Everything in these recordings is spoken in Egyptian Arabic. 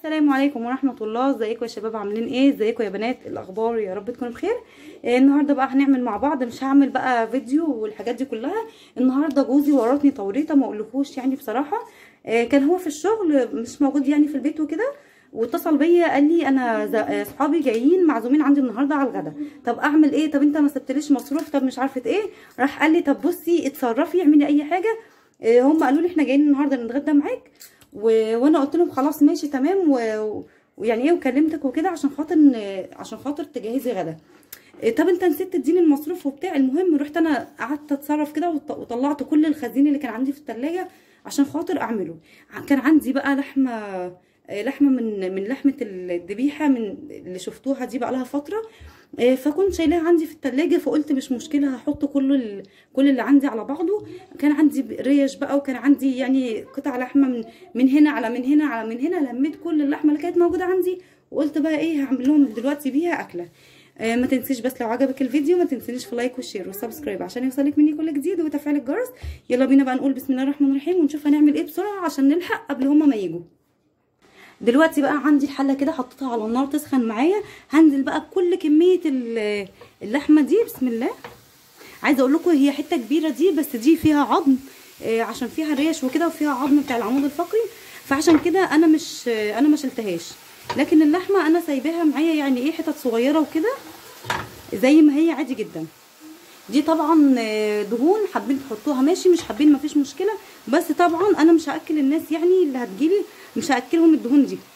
السلام عليكم ورحمة الله ازيكم يا شباب عاملين ايه ازيكم يا بنات الاخبار يا رب تكونوا بخير آه النهارده بقى هنعمل مع بعض مش هعمل بقى فيديو والحاجات دي كلها النهارده جوزي ورطني توريطه ما اقولكوش يعني بصراحه آه كان هو في الشغل مش موجود يعني في البيت وكده واتصل بيا قال لي انا اصحابي جايين معزومين عندي النهارده على الغدا طب اعمل ايه طب انت ما سبتليش مصروف طب مش عارفه ايه راح قال لي طب بصي اتصرفي اعملي اي حاجه آه هم قالوا لي احنا جايين النهارده نتغدى معاك و... وانا قلت لهم خلاص ماشي تمام و... ويعني ايه وكلمتك وكده عشان خاطر عشان خاطر تجهزي غدا طب انت نسيت تديني المصروف وبتاع المهم رحت انا قعدت اتصرف كده وطلعت كل الخزين اللي كان عندي في الثلاجه عشان خاطر اعمله كان عندي بقى لحمه لحمه من من لحمه الذبيحه من اللي شفتوها دي بقى لها فتره فكنت شايلاها عندي في التلاجة فقلت مش مشكلة هحط كل كل اللي عندي على بعضه كان عندي ريش بقى وكان عندي يعني قطع لحمة من, من هنا على من هنا على من هنا لميت كل اللحمة اللي كانت موجودة عندي وقلت بقى ايه هعمل لهم دلوقتي بيها أكلة آه ما تنسيش بس لو عجبك الفيديو ما تنسينيش في لايك والشير والسبسكرايب عشان يوصلك مني كل جديد وتفعيل الجرس يلا بينا بقى نقول بسم الله الرحمن الرحيم ونشوف هنعمل ايه بسرعة عشان نلحق قبل هما ما يجوا دلوقتي بقى عندي الحله كده حطيتها على النار تسخن معايا هنزل بقى بكل كميه اللحمه دي بسم الله عايزه اقول لكم هي حته كبيره دي بس دي فيها عظم آه عشان فيها ريش وكده وفيها عظم بتاع العمود الفقري فعشان كده انا مش آه انا ما شلتهاش لكن اللحمه انا سايباها معايا يعني ايه حتت صغيره وكده زي ما هي عادي جدا دي طبعا دهون حابين تحطوها ماشي مش حابين مفيش مشكله بس طبعا انا مش هاكل الناس يعني اللي هتجيلي مش هاكلهم الدهون دي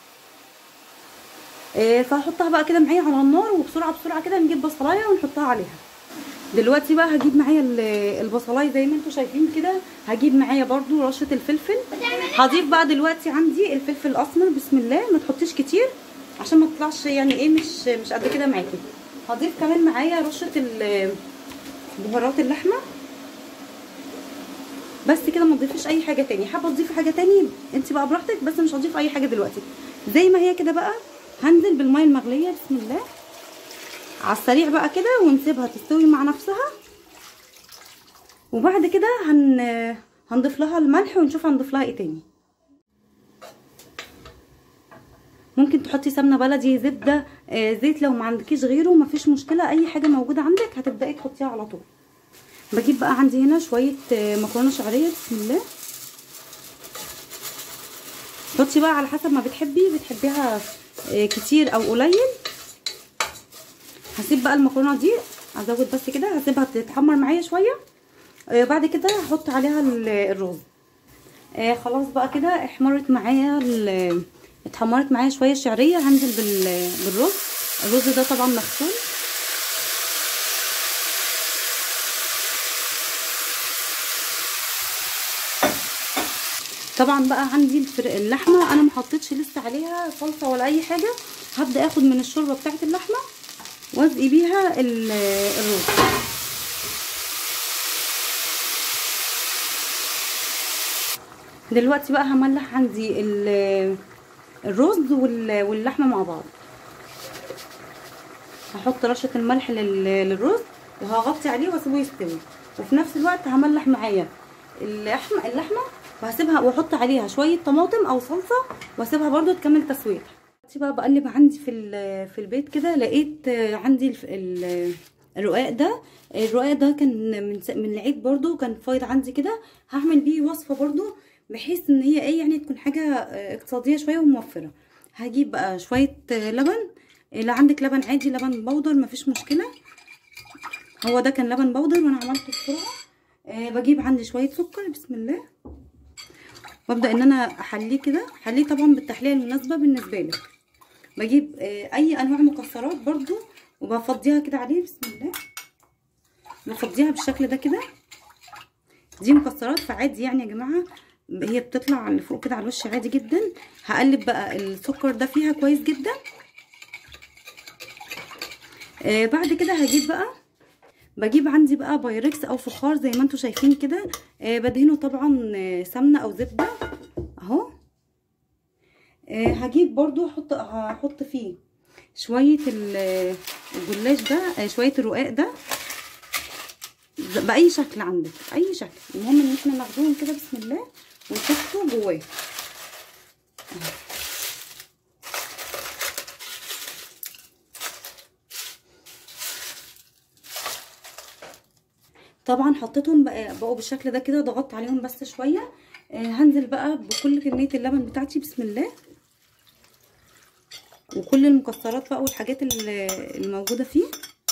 فهحطها بقى كده معايا على النار وبسرعه بسرعه كده نجيب بصلايه ونحطها عليها دلوقتي بقى هجيب معايا البصلايه زي ما انتم شايفين كده هجيب معايا برده رشه الفلفل هضيف بقى دلوقتي عندي الفلفل الاسمر بسم الله ما تحطيش كتير عشان ما تطلعش يعني ايه مش مش قد كده معاكي هضيف كمان معايا رشه بهارات اللحمه بس كده ما تضيفيش اي حاجه تاني حابه تضيفي حاجه تاني انت بقى براحتك بس مش هضيف اي حاجه دلوقتي زي ما هي كده بقى هنزل بالميه المغليه بسم الله على السريع بقى كده ونسيبها تستوي مع نفسها وبعد كده هن هنضيف لها الملح ونشوف هنضيف لها ايه تاني ممكن تحطي سمنه بلدي زبده آه زيت لو ما عندكيش غيره مفيش مشكله اي حاجه موجوده عندك هتبداي تحطيها على طول بجيب بقى عندي هنا شويه آه مكرونه شعريه بسم الله حطي بقى على حسب ما بتحبي بتحبيها آه كتير او قليل هسيب بقى المكرونه دي ازود بس كده هسيبها تتحمر معايا شويه بعد كده هحط عليها الرز خلاص بقى كده احمرت معايا اتحمرت معايا شويه الشعريه هنزل بالرز الرز ده طبعا مغسول طبعا بقى عندي اللحمه انا ما حطيتش لسه عليها صلصه ولا اي حاجه هبدا اخد من الشوربه بتاعه اللحمه واسقي بيها الرز دلوقتي بقى هملح عندي الرز واللحمه مع بعض هحط رشه الملح للرز وهغطي عليه واسيبه يستوي وفي نفس الوقت هملح معايا اللحمه اللحمه وهسيبها واحط عليها شويه طماطم او صلصه واسيبها برده تكمل تسويتها دلوقتي بقى بقلب عندي في في البيت كده لقيت عندي الرقاق ده الرقاق ده كان من من العيد برده كان فايض عندي كده هعمل بيه وصفه برده بحيث ان هي ايه يعني تكون حاجه اقتصاديه شويه وموفره هجيب بقى شويه لبن لو عندك لبن عادي لبن بودر مفيش مشكله هو ده كان لبن بودر وانا عملته بسرعه أه بجيب عندي شويه سكر بسم الله وابدا ان انا احليه كده احليه طبعا بالتحليه المناسبه بالنسبه لك بجيب أه اي انواع مكسرات برضو وبفضيها كده عليه بسم الله بفضيها بالشكل ده كده دي مكسرات فعادي يعني يا جماعه هي بتطلع لفوق كده على الوش عادي جدا هقلب بقى السكر ده فيها كويس جدا آه بعد كده هجيب بقى بجيب عندي بقى بايركس او فخار زي ما انتم شايفين كده آه بدهنه طبعا آه سمنه او زبده اهو آه هجيب برضو احط هحط فيه شويه الجلاش ده آه شويه الرقاق ده باي شكل عندك اي شكل المهم ان احنا ناخدهم كده بسم الله ونحطه جواه طبعا حطيتهم بقى بقوا بالشكل ده كده ضغطت عليهم بس شويه آه هنزل بقى بكل كميه اللبن بتاعتي بسم الله وكل المكسرات بقى والحاجات الموجوده فيه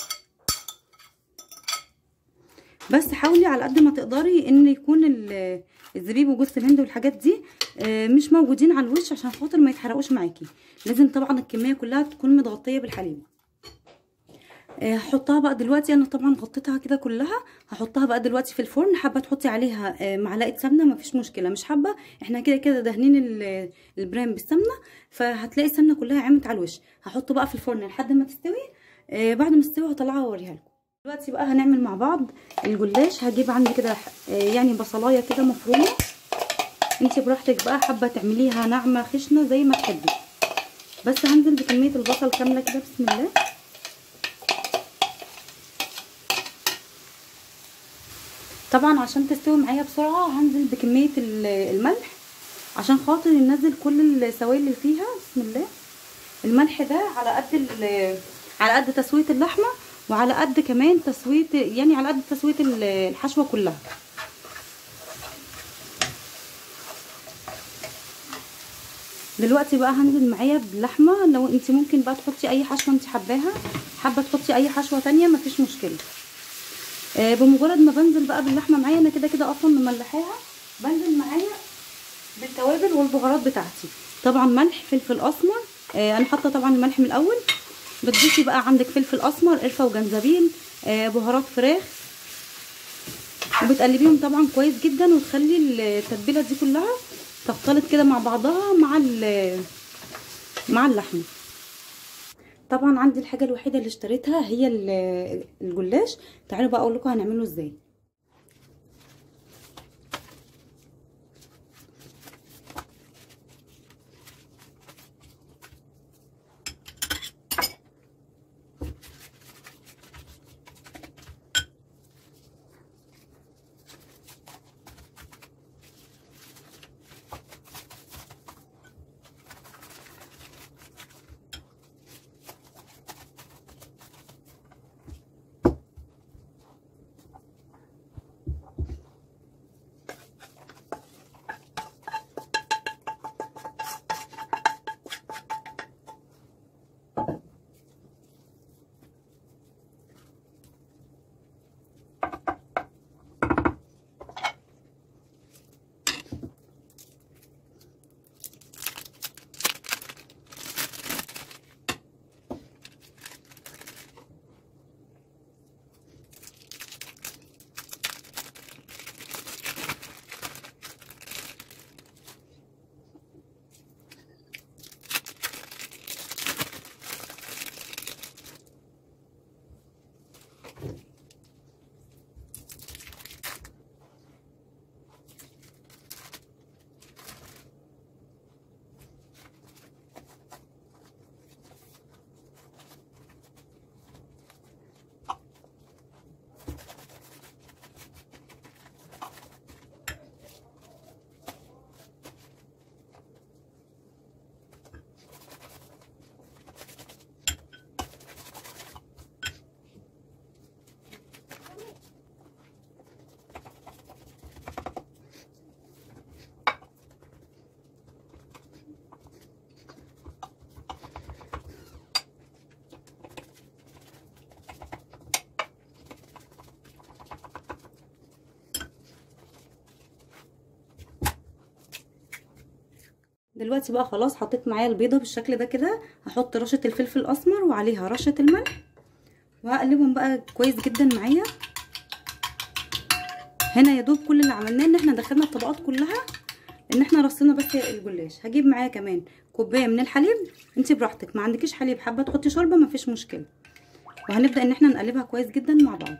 بس حاولي على قد ما تقدري ان يكون الزبيب وجوز الهند والحاجات دي مش موجودين على الوش عشان خاطر ما يتحرقوش معاكي لازم طبعا الكميه كلها تكون متغطيه بالحليب هحطها بقى دلوقتي انا طبعا غطيتها كده كلها هحطها بقى دلوقتي في الفرن حابه تحطي عليها معلقه سمنه مفيش مشكله مش حابه احنا كده كده دهنين البرام بالسمنه فهتلاقي السمنه كلها عمت على الوش هحطه بقى في الفرن لحد ما تستوي بعد ما تستوي هطلعها واوريها لكم دلوقتي بقى هنعمل مع بعض الجلاش هجيب عندي كده يعني بصلايه كده مفرومه انت براحتك بقى حابه تعمليها ناعمه خشنه زي ما تحبي بس هنزل بكميه البصل كامله كده بسم الله طبعا عشان تستوي معايا بسرعه هنزل بكميه الملح عشان خاطر ننزل كل السوائل اللي فيها بسم الله الملح ده على قد على قد تسويه اللحمه وعلى قد كمان تسويه يعني على قد تسويه الحشوه كلها دلوقتي بقى هنزل معايا باللحمه لو انت ممكن بقى تحطي اي حشوه انت حباها حابه تحطي اي حشوه تانية مفيش مشكله آه بمجرد ما بنزل بقى باللحمه معايا انا كده كده اصلا مملحاها بنزل معايا بالتوابل والبهارات بتاعتي طبعا ملح فلفل اسمر آه انا حاطه طبعا الملح من الاول بتضيفي بقى عندك فلفل اسمر قرفه وجنزبيل آه بهارات فراخ وبتقلبيهم طبعا كويس جدا وتخلي التتبيله دي كلها تختلط كده مع بعضها مع مع اللحمه طبعا عندي الحاجه الوحيده اللي اشتريتها هي الجلاش تعالوا بقى اقول لكم هنعمله ازاي دلوقتي بقى خلاص حطيت معايا البيضه بالشكل ده كده هحط رشه الفلفل الاسمر وعليها رشه الملح وهقلبهم بقى كويس جدا معايا هنا يا دوب كل اللي عملناه ان احنا دخلنا الطبقات كلها ان احنا رصينا بس الجلاش هجيب معايا كمان كوبايه من الحليب انت براحتك ما عندكيش حليب حابه تحطي شوربه مفيش مشكله وهنبدا ان احنا نقلبها كويس جدا مع بعض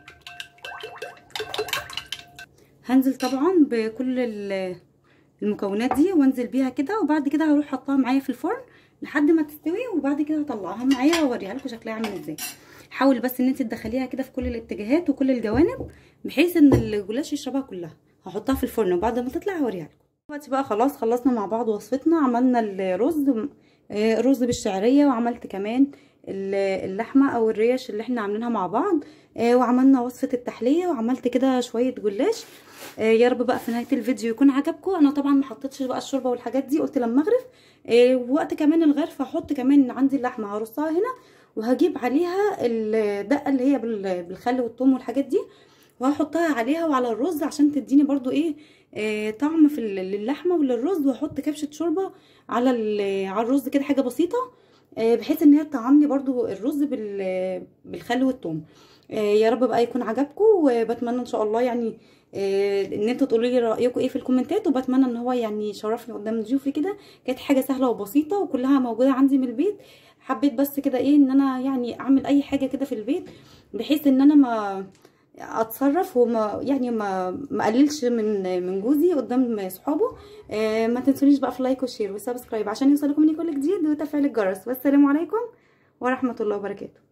هنزل طبعا بكل المكونات دي وانزل بيها كده وبعد كده هروح احطها معايا في الفرن لحد ما تستوي وبعد كده هطلعها معايا واوريها لكم شكلها عامل ازاي حاولي بس ان انت تدخليها كده في كل الاتجاهات وكل الجوانب بحيث ان الجلاش يشربها كلها هحطها في الفرن وبعد ما تطلع هوريها لكم دلوقتي بقى خلاص خلصنا مع بعض وصفتنا عملنا الرز رز بالشعريه وعملت كمان اللحمه او الريش اللي احنا عاملينها مع بعض آه وعملنا وصفه التحليه وعملت كده شويه جلاش آه يا رب بقى في نهايه الفيديو يكون عجبكم انا طبعا ما حطيتش بقى الشوربه والحاجات دي قلت لما اغرف آه وقت كمان الغرف هحط كمان عندي اللحمه هرصها هنا وهجيب عليها الدقه اللي هي بالخل والثوم والحاجات دي وهحطها عليها وعلى الرز عشان تديني برضو ايه آه طعم في اللحمه وللرز واحط كبشه شوربه على على الرز كده حاجه بسيطه آه بحيث ان هي تطعمني برضو الرز بالخل والثوم آه يا رب بقى يكون عجبكم وبتمنى ان شاء الله يعني آه ان انتوا تقولوا لي رايكم ايه في الكومنتات وبتمنى ان هو يعني يشرفني قدام ضيوفي كده كانت حاجه سهله وبسيطه وكلها موجوده عندي من البيت حبيت بس كده ايه ان انا يعني اعمل اي حاجه كده في البيت بحيث ان انا ما اتصرف وما يعني ما ما اقللش من من جوزي قدام صحابه آه ما تنسونيش بقى في لايك وشير وسبسكرايب عشان يوصلكم مني كل جديد وتفعيل الجرس والسلام عليكم ورحمه الله وبركاته